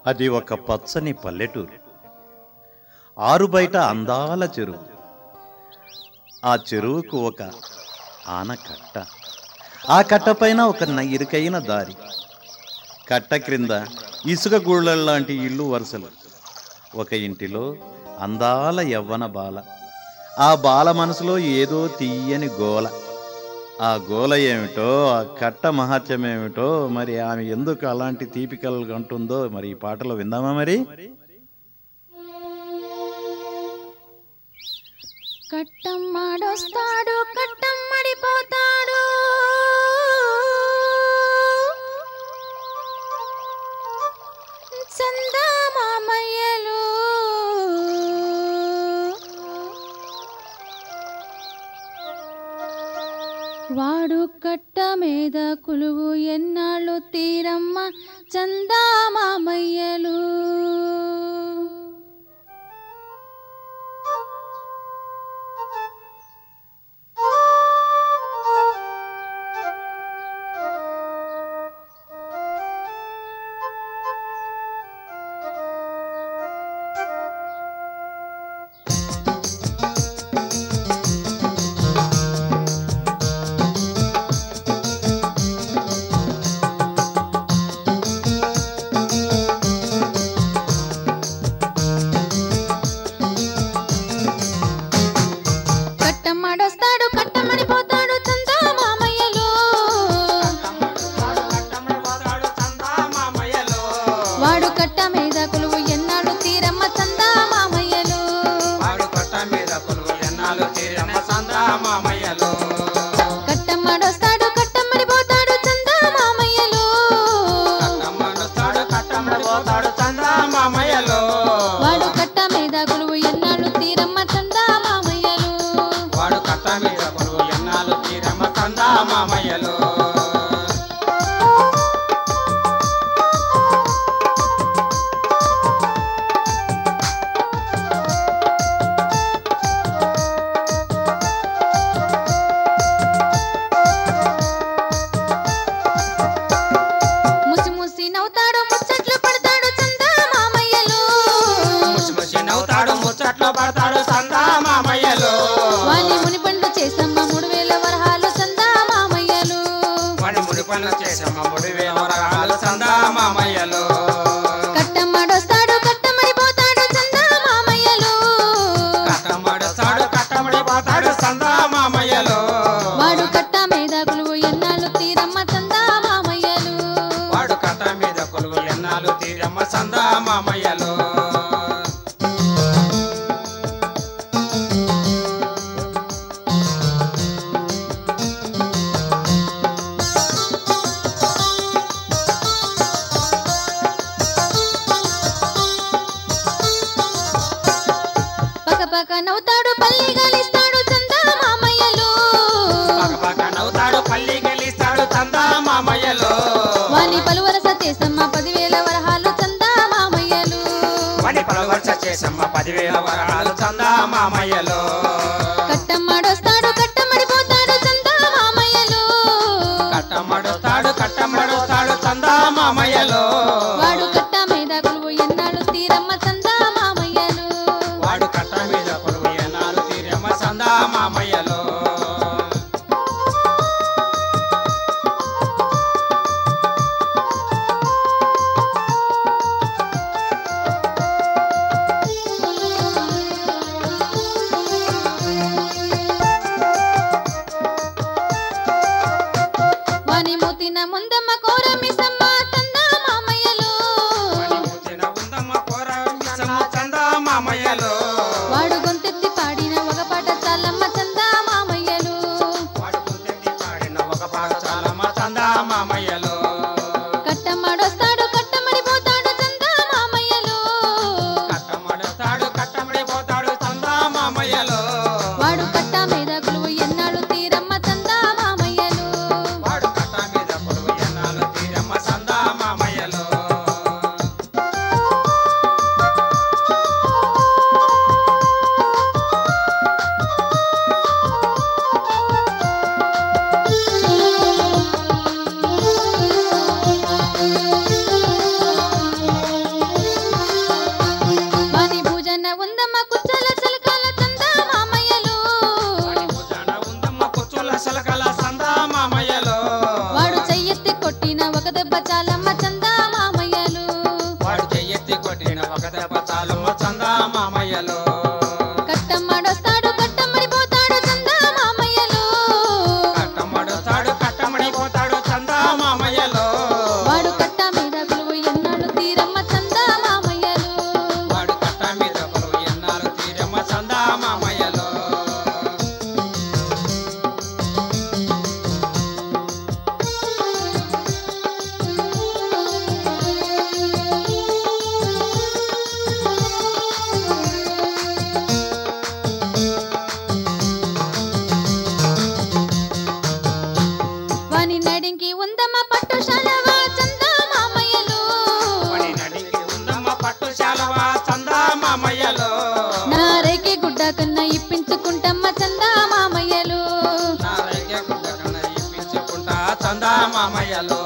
అది ఒక పచ్చని పల్లెటూరు ఆరు బయట అందాల చెరువు ఆ చెరువుకు ఒక ఆనకట్ట ఆ కట్ట పైన ఒక న- ఇరుకైన దారి కట్ట క్రింద ఇసుక గూళ్ళలాంటి ఇల్లు వరుసలు ఒక ఇంటిలో అందాల యవ్వన బాల ఆ బాల మనసులో ఏదో తీయని గోల ఆ గోల ఏమిటో ఆ కట్ట మహత్యం ఏమిటో మరి ఆమె ఎందుకు అలాంటి తీపి కలలు అంటుందో మరి ఈ పాటలో విందామా మరి కట్టమ్మడొస్తాడు కట్టమ్మడిపోతాడు చందమామయ్యలు వాడు కట్ట మీద కులువు ఎన్నాళ్ళు తీరమ్మ చందమామయ్యలు కట్టమ్మడొస్తాడు కట్టమ్మడిపోతాడు చందమామయ్యలు వాడు కట్ట మీద కొలువు ఎన్నాడు తీరమ్మ చందమామయ్యలు కట్టమ్మడొస్తాడు కట్టమ్మడిపోతాడు చందమామయ్యలు వాడు కట్ట మీద కొలువు ఎన్నాడు తీరమ్మ చందమామయ్యలు వాడు కట్ట మీద కొలువు ఎన్నాళ్ళు తీరమ్మ సందా మామయ్యలు ముసి ముసి నవ్వుతాడు ముచ్చట్లు పడతాడు చందమామయ్యలు ముసి ముసి నవ్వుతాడు ముచ్చట్లో పడతాడు సందా మామయ్యలు వాణి ముని పండు చేసమ్మ మూడు వేల వరహాలు చందమామయ్యలు వాడి ముడి పనులు చేసమ్మ ముడి వేవరాలు సందా మామయ్యలు కట్టమ్మడొస్తాడు కట్టమ్మడిపోతాడు చందమామయ్యలు కట్టమడుస్తాడు కట్టమడి పోతాడు సందా మామయ్యలు వాడు కట్ట మీద కొలువు ఎన్నాళ్ళు తీరమ్మ చందమామయ్యలు వాడు కట్ట మీద కొలువు ఎన్నాళ్ళు తీరమ్మ సందా మామయ్యలు పక్క పక్క నవ్వుతాడు పల్లి గలిస్తాడు చందమామయ్యలు పక్క పక్క నవ్వుతాడు పల్లి గెలిస్తాడు సందా మామయ్యలు వాణి పలువరస చేసమ్మ పదివేల వరహాలు చందమామయ్యలు వాడి పలవర్చ చేసమ్మ పదివేల వరాలు సందా మామయ్యలు కట్టమ్మడొస్తాడు కట్టమ్మడిపోతాడు చందమామయ్యలు కట్టమడుస్తాడు కట్టమడుస్తాడు సందా మామయ్యలు వాడు కట్ట మీద కొలువు ఎన్నాళ్ళు తీరమ్మ చందమామయ్యలు వాడు కట్ట మీద కొలువు ఎన్నాళ్ళు తీరమ్మ సందా మామయ్యలు మామయ్యలో